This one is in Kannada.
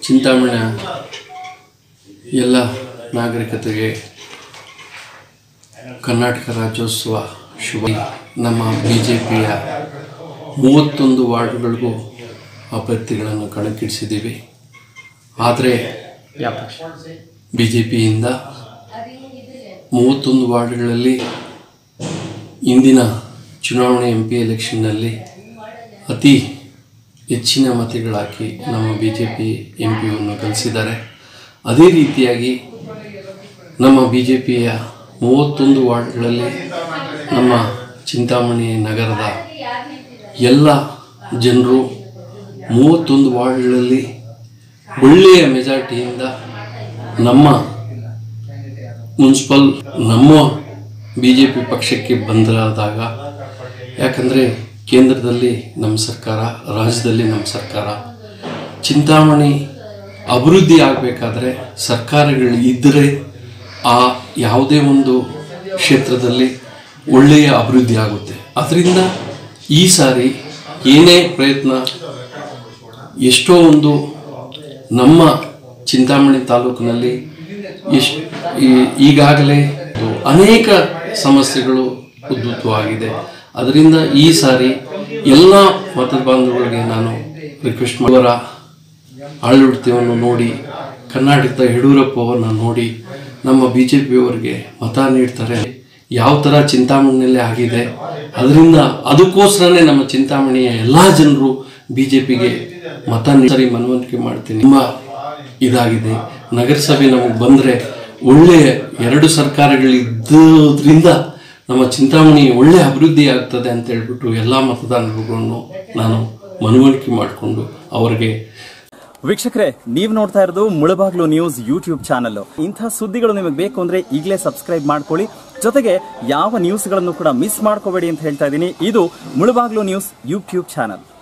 ಚಿಂತಾಮಣಿಯ ಎಲ್ಲ ನಾಗರಿಕತೆಗೆ ಕರ್ನಾಟಕ ರಾಜ್ಯೋತ್ಸವ ಶುಭ ನಮ್ಮ ಬಿ ಜೆ ಪಿಯ ಮೂವತ್ತೊಂದು ವಾರ್ಡ್ಗಳಿಗೂ ಅಭ್ಯರ್ಥಿಗಳನ್ನು ಕಣಕ್ಕಿಳಿಸಿದ್ದೀವಿ ಆದರೆ ಬಿ ಜೆ ಪಿಯಿಂದ ಮೂವತ್ತೊಂದು ವಾರ್ಡ್ಗಳಲ್ಲಿ ಇಂದಿನ ಚುನಾವಣೆ ಎಂ ಪಿ ಎಲೆಕ್ಷನ್ನಲ್ಲಿ ಅತಿ ಹೆಚ್ಚಿನ ಮತಗಳಾಕಿ ನಮ್ಮ ಬಿ ಜೆ ಪಿ ಎಂ ಪಿಯನ್ನು ಗಳಿಸಿದ್ದಾರೆ ಅದೇ ರೀತಿಯಾಗಿ ನಮ್ಮ ಬಿ ಜೆ ಪಿಯ ಮೂವತ್ತೊಂದು ವಾರ್ಡ್ಗಳಲ್ಲಿ ನಮ್ಮ ಚಿಂತಾಮಣಿ ನಗರದ ಎಲ್ಲ ಜನರು ಮೂವತ್ತೊಂದು ವಾರ್ಡ್ಗಳಲ್ಲಿ ಒಳ್ಳೆಯ ಮೆಜಾರಿಟಿಯಿಂದ ನಮ್ಮ ಮುನ್ಸಿಪಲ್ ನಮ್ಮ ಬಿ ಜೆ ಪಿ ಪಕ್ಷಕ್ಕೆ ಬಂದರಾದಾಗ ಯಾಕಂದರೆ ಕೇಂದ್ರದಲ್ಲಿ ನಮ್ಮ ಸರ್ಕಾರ ರಾಜ್ಯದಲ್ಲಿ ನಮ್ಮ ಸರ್ಕಾರ ಚಿಂತಾಮಣಿ ಅಭಿವೃದ್ಧಿ ಆಗಬೇಕಾದ್ರೆ ಸರ್ಕಾರಗಳು ಇದ್ದರೆ ಆ ಯಾವುದೇ ಒಂದು ಕ್ಷೇತ್ರದಲ್ಲಿ ಒಳ್ಳೆಯ ಅಭಿವೃದ್ಧಿ ಆಗುತ್ತೆ ಅದರಿಂದ ಈ ಸಾರಿ ಏನೇ ಪ್ರಯತ್ನ ಎಷ್ಟೋ ಒಂದು ನಮ್ಮ ಚಿಂತಾಮಣಿ ತಾಲೂಕಿನಲ್ಲಿ ಎಷ್ಟು ಈಗಾಗಲೇ ಅನೇಕ ಸಮಸ್ಯೆಗಳು ಉದ್ಭುತವಾಗಿದೆ ಅದರಿಂದ ಈ ಸಾರಿ ಎಲ್ಲ ಮತ ಬಾಂಧವರಿಗೆ ನಾನು ರಿಕ್ವೆಸ್ಟ್ ಮಾಡುವರ ಆಡಳಿತವನ್ನು ನೋಡಿ ಕರ್ನಾಟಕದ ಯಡಿಯೂರಪ್ಪವನ್ನು ನೋಡಿ ನಮ್ಮ ಬಿ ಜೆ ಪಿಯವರಿಗೆ ಮತ ನೀಡ್ತಾರೆ ಯಾವ ಥರ ಚಿಂತಾಮಣಿಯಲ್ಲಿ ಆಗಿದೆ ಅದರಿಂದ ಅದಕ್ಕೋಸ್ಕರನೇ ನಮ್ಮ ಚಿಂತಾಮಣಿಯ ಎಲ್ಲ ಜನರು ಬಿ ಜೆ ಪಿಗೆ ಮತ ನೀಡಿ ಸರಿ ಮನವರಿಕೆ ಮಾಡ್ತೀನಿ ತುಂಬ ಇದಾಗಿದೆ ನಗರಸಭೆ ನಮಗೆ ಬಂದರೆ ಒಳ್ಳೆಯ ಎರಡು ಸರ್ಕಾರಗಳಿದ್ದರಿಂದ ನಮ್ಮ ಚಿಂತಾಮಣಿ ಒಳ್ಳೆಯ ಅಭಿವೃದ್ಧಿ ಆಗ್ತದೆ ಅಂತ ಹೇಳ್ಬಿಟ್ಟು ಎಲ್ಲ ಮತದಾರರುಗಳನ್ನು ನಾನು ಮನವರಿಕೆ ಮಾಡಿಕೊಂಡು ಅವರಿಗೆ ವೀಕ್ಷಕರೇ ನೀವು ನೋಡ್ತಾ ಇರೋದು ಮುಳಬಾಗ್ಲು ನ್ಯೂಸ್ ಯೂಟ್ಯೂಬ್ ಚಾನಲ್ ಇಂಥ ಸುದ್ದಿಗಳು ನಿಮಗೆ ಬೇಕು ಅಂದ್ರೆ ಈಗಲೇ ಸಬ್ಸ್ಕ್ರೈಬ್ ಮಾಡ್ಕೊಳ್ಳಿ ಜೊತೆಗೆ ಯಾವ ನ್ಯೂಸ್ಗಳನ್ನು ಕೂಡ ಮಿಸ್ ಮಾಡ್ಕೋಬೇಡಿ ಅಂತ ಹೇಳ್ತಾ ಇದ್ದೀನಿ ಇದು ಮುಳಬಾಗ್ಲು ನ್ಯೂಸ್ ಯೂಟ್ಯೂಬ್ ಚಾನಲ್